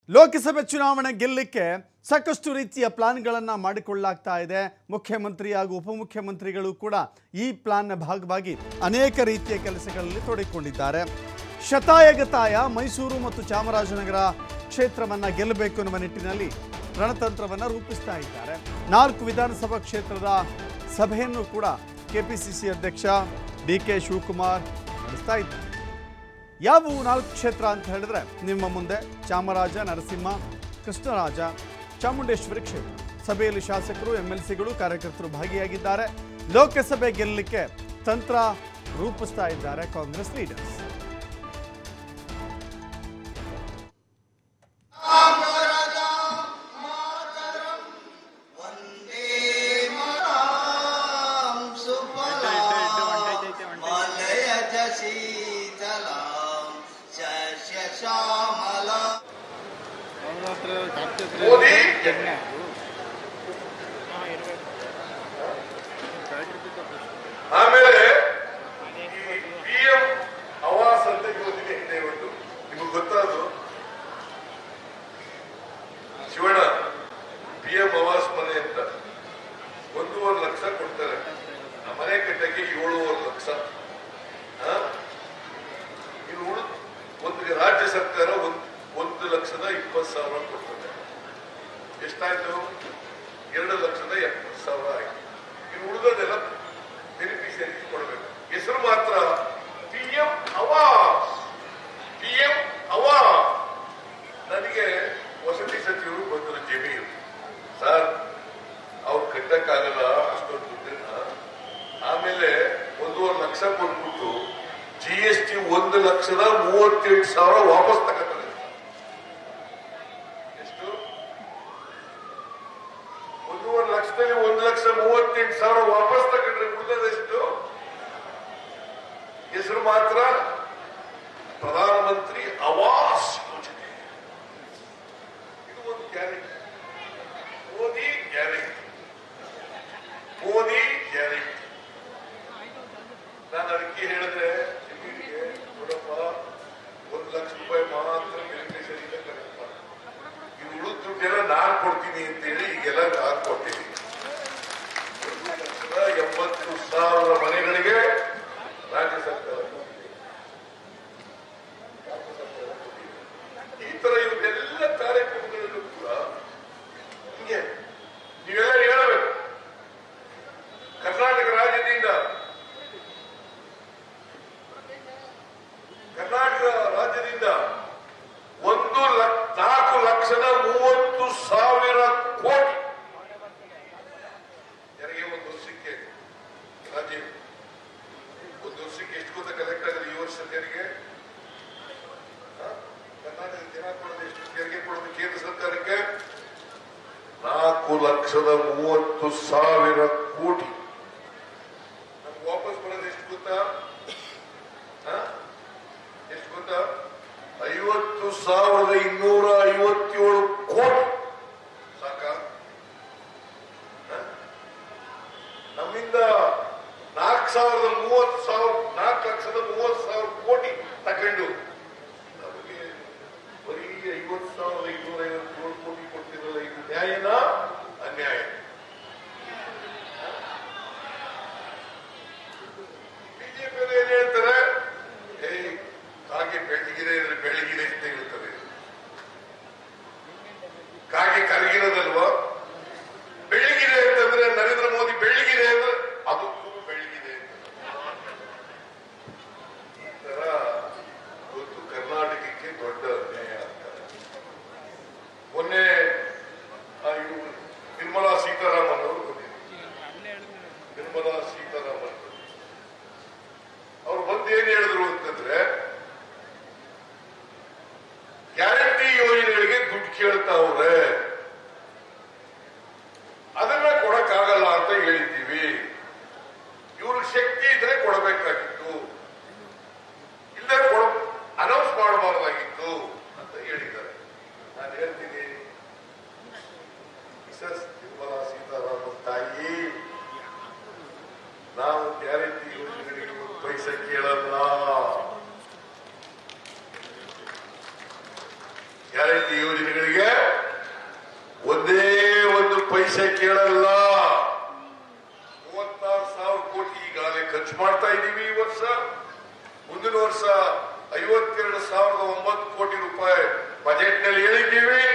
ಲೋಕಸಭೆ ಚುನಾವಣೆ ಗೆಲ್ಲಕ್ಕೆ ಸಾಕಷ್ಟು ರೀತಿಯ ಪ್ಲಾನ್ಗಳನ್ನು ಮಾಡಿಕೊಳ್ಳಲಾಗ್ತಾ ಇದೆ ಮುಖ್ಯಮಂತ್ರಿ ಹಾಗೂ ಉಪಮುಖ್ಯಮಂತ್ರಿಗಳು ಕೂಡ ಈ ಪ್ಲಾನ್ನ ಭಾಗವಾಗಿ ಅನೇಕ ರೀತಿಯ ಕೆಲಸಗಳಲ್ಲಿ ತೊಡಗಿಕೊಂಡಿದ್ದಾರೆ ಶತಾಯಗತಾಯ ಮೈಸೂರು ಮತ್ತು ಚಾಮರಾಜನಗರ ಕ್ಷೇತ್ರವನ್ನು ಗೆಲ್ಲಬೇಕು ಎನ್ನುವ ನಿಟ್ಟಿನಲ್ಲಿ ರಣತಂತ್ರವನ್ನು ರೂಪಿಸ್ತಾ ಇದ್ದಾರೆ ನಾಲ್ಕು ವಿಧಾನಸಭಾ ಕ್ಷೇತ್ರದ ಸಭೆಯನ್ನು ಕೂಡ ಕೆಪಿಸಿಸಿ ಅಧ್ಯಕ್ಷ ಡಿ ಕೆ ಶಿವಕುಮಾರ್ ನಡೆಸ್ತಾ ಇದ್ದಾರೆ ಯಾವುವು ನಾಲ್ಕು ಕ್ಷೇತ್ರ ಅಂತ ಹೇಳಿದ್ರೆ ನಿಮ್ಮ ಮುಂದೆ ಚಾಮರಾಜ ನರಸಿಂಹ ಕೃಷ್ಣರಾಜ ಚಾಮುಂಡೇಶ್ವರಿ ಕ್ಷೇತ್ರ ಸಭೆಯಲ್ಲಿ ಶಾಸಕರು ಎಂ ಎಲ್ ಸಿಗಳು ಕಾರ್ಯಕರ್ತರು ಭಾಗಿಯಾಗಿದ್ದಾರೆ ಲೋಕಸಭೆ ಗೆಲ್ಲಲಿಕ್ಕೆ ತಂತ್ರ ರೂಪಿಸ್ತಾ ಇದ್ದಾರೆ ಕಾಂಗ್ರೆಸ್ ಲೀಡರ್ಸ್ ಮಲಯಜ ಶೀತಲಾಂ ಶಶ್ಯಶ್ಯಾಮಲ ಮೋದಿ ಆಮೇಲೆ ಪಿ ಎಂ ಆವಾಸ್ ಅಂತ ಯೋಜನೆ ಇದೆ ಒಂದು ನಿಮಗೆ ಗೊತ್ತಾದ್ರು ಶಿವಣ್ಣ ಪಿ ಎಂ ಆವಾಸ್ ಮನೆ ಅಂತ ಒಂದೂವರೆ ಲಕ್ಷ ಕೊಡ್ತಾರೆ ಆ ಮನೆ ಕಟ್ಟಕ್ಕೆ ಏಳೂವರೆ ಲಕ್ಷ ಆ? ಇನ್ನು ಉಳಿದ ಒಂದು ರಾಜ್ಯ ಸರ್ಕಾರ ಒಂದು ಒಂದು ಲಕ್ಷದ ಇಪ್ಪತ್ತು ಸಾವಿರ ಕೊಡ್ತದೆ ಎಷ್ಟಾಯ್ತು ಎರಡು ಲಕ್ಷದ ಎಪ್ಪತ್ತು ಸಾವಿರ ಆಯ್ತು ಇನ್ನು ಉಳಿದದೆಲ್ಲ ಬೆನಿಫಿಷಿಯರಿ ಕೊಡಬೇಕು ಹೆಸರು ಮಾತ್ರ P M Awas P M Awas ನನಗೆ ವಸತಿ ಸಚಿವರು ಬಂದರು ಜಮೀನು ಸರ್ ಅವ್ರು ಕಟ್ಟಕ್ಕಾಗಲ್ಲ ಅಷ್ಟೊಂದು ದುಡ್ಡನ್ನ ಆಮೇಲೆ ಒಂದೂವರೆ ಲಕ್ಷ ಕೊಟ್ಬಿಟ್ಟು ಜಿ ಎಸ್ ಟಿ ಒಂದು ಲಕ್ಷದ ಮೂವತ್ತೆಂಟು ಸಾವಿರ ವಾಪಸ್ ತಗೋತಾರೆ ಎಷ್ಟು ಒಂದೂವರೆ ಲಕ್ಷದಲ್ಲಿ ಒಂದು ಲಕ್ಷ ಮೂವತ್ತೆಂಟು ಸಾವಿರ ವಾಪಸ್ ತಗೊಂಡ್ರೆ ಉಳಿದದೆಷ್ಟು ಹೆಸರು ಮಾತ್ರ ಪ್ರಧಾನಮಂತ್ರಿ ಆವಾಸ್ ಯೋಜನೆ ಇದು ಒಂದು guarantee Modi guarantee Modi guarantee ನಾನು ಅದಕ್ಕೆ ಹೇಳಿದ್ರೆ ಜಮೀನಿಗೆ ನೋಡಪ್ಪ ಒಂದು ಲಕ್ಷ ರೂಪಾಯಿ ಮಾತ್ರ ಬೆನಿಫಿಷರಿಯಿಂದ ಕಲೆಕ್ಟ್ ಮಾಡಿ ಇದು ಉಳಿದ ದುಡ್ಡೆಲ್ಲ ನಾನ್ ಕೊಡ್ತೀನಿ ಅಂತ ಹೇಳಿ ಈಗೆಲ್ಲ ನಾನು ಕೊಡ್ತೀನಿ ಒಂದು ಲಕ್ಷದ ಎಂಬತ್ತು ಸಾವಿರ ಮನೆಗಳಿಗೆ ರಾಜ್ಯ ಸರ್ಕಾರ ಕೊಟ್ಟಿದೆ. ರಾಜ್ಯ ಸರ್ಕಾರ ಕೊಟ್ಟಿದೆ. ಈ ತರ ಇವನ್ನೆಲ್ಲ ಕಾರ್ಯಕ್ರಮಗಳಲ್ಲೂ ಕೂಡ ಹಿಂಗೆ ನೀವೆಲ್ಲ ಹೇಳಬೇಕು ಕರ್ನಾಟಕ ರಾಜ್ಯದಿಂದ ಕರ್ನಾಟಕ ರಾಜ್ಯದಿಂದ ಒಂದು ಲಕ್ಷ ನಾಲ್ಕು ಲಕ್ಷದ ಮೂವತ್ತು ಸಾವಿರ ಕೋಟಿ ಯಾರಿಗೆ ಒಂದು ವರ್ಷಕ್ಕೆ ರಾಜ್ಯ ಒಂದು ವರ್ಷಕ್ಕೆ ಎಷ್ಟು ಗೊತ್ತ ಕಲೆಕ್ಟ್ ಆಗಿದೆ ಈ ವರ್ಷ ತೆರಿಗೆ ಹ? ಕರ್ನಾಟಕ ಜನ ಕೊಡೋದು ಎಷ್ಟು ತೆರಿಗೆ ಕೊಡೋದು ಕೇಂದ್ರ ಸರ್ಕಾರಕ್ಕೆ ನಾಲ್ಕು ಲಕ್ಷದ ಮೂವತ್ತು ಸಾವಿರ ಕೋಟಿ ನಮ್ಗೆ ವಾಪಸ್ ಬರೋದು ಎಷ್ಟು ಗೊತ್ತಾ ಹ? ಎಷ್ಟು ಗೊತ್ತಾ ಐವತ್ತು ಸಾವಿರದ ಇನ್ನೂರ ಐವತ್ತೇಳು ಕೋಟಿ ಸಾಕ ನಮ್ಮಿಂದ ನಾಲ್ಕು ಸಾವಿರದ ಮೂವತ್ತು ಸಾವಿರ ನಾಲ್ಕು ಲಕ್ಷದ ಮೂವತ್ತು ಸಾವಿರ ಕೋಟಿ ತಗೊಂಡು ನಮಗೆ ಬರೀ ಐವತ್ತು ಸಾವಿರದ ಇನ್ನೂರ ಐವತ್ತೇಳು ಕೋಟಿ ಕೊಡ್ತಿರಲ್ಲ ಇದು ನ್ಯಾಯನ ಅನ್ಯಾಯ ಬಿಜೆಪಿ ಏನ್ ಹೇಳ್ತಾರೆ ಏ ಕಾಗೆ ಬೆಳಗಿದೆ ಅಂದ್ರೆ ಬೆಳಗಿದೆ ಅಂತ ಹೇಳ್ತಾರೆ ಕಾಗೆ ಕರಗಿರೋದಲ್ವಾ ಬೆಳಗಿದೆ ಅಂತಂದ್ರೆ ನರೇಂದ್ರ ಮೋದಿ ಬೆಳಗಿದೆ ಅಂದ್ರೆ ಅದಕ್ಕೂ ಬೆಳಗಿದೆ ಈ ತರ ಇವತ್ತು ಕರ್ನಾಟಕಕ್ಕೆ ದೊಡ್ಡ ಅನ್ಯಾಯ ಆಗ್ತಾರೆ ಮೊನ್ನೆ ಆ ಇವ್ರು ನಿರ್ಮಲಾ ಸೀತಾರಾಮನ್ ಅವರು ಬಂದಿದ್ರು ನಿರ್ಮಲಾ ಸೀತಾರಾಮನ್ ಅವ್ರು ಬಂದು ಏನ್ ಹೇಳಿದ್ರು ಅಂತಂದ್ರೆ ಗ್ಯಾರಂಟಿ ಯೋಜನೆಗಳಿಗೆ ದುಡ್ಡು ಕೇಳ್ತಾವ್ರೆ ಅದನ್ನ ಕೊಡಕ್ಕಾಗಲ್ಲ ಅಂತ ಹೇಳಿದ್ದೀವಿ ಇವ್ರಿಗೆ ಶಕ್ತಿ ಇದ್ರೆ ಕೊಡಬೇಕಾಗಿತ್ತು ಇಲ್ಲದೆ ಕೊಡ ಅನೌನ್ಸ್ ಮಾಡಬಾರ್ದಾಗಿತ್ತು ಅಂತ ಹೇಳಿದ್ದಾರೆ ನಾನು ಹೇಳ್ತೀನಿ ಪೈಸೆ ಕೇಳಲ್ಲ ಮೂವತ್ತಾರು ಸಾವಿರ ಕೋಟಿ ಈಗಾಗಲೇ ಖರ್ಚು ಮಾಡ್ತಾ ಇದ್ದೀವಿ ಈ ವರ್ಷ ಮುಂದಿನ ವರ್ಷ ಐವತ್ತೆರಡು ಸಾವಿರದ ಒಂಬತ್ತು ಕೋಟಿ ರೂಪಾಯಿ ಬಜೆಟ್ ನಲ್ಲಿ ಹೇಳಿದ್ದೀವಿ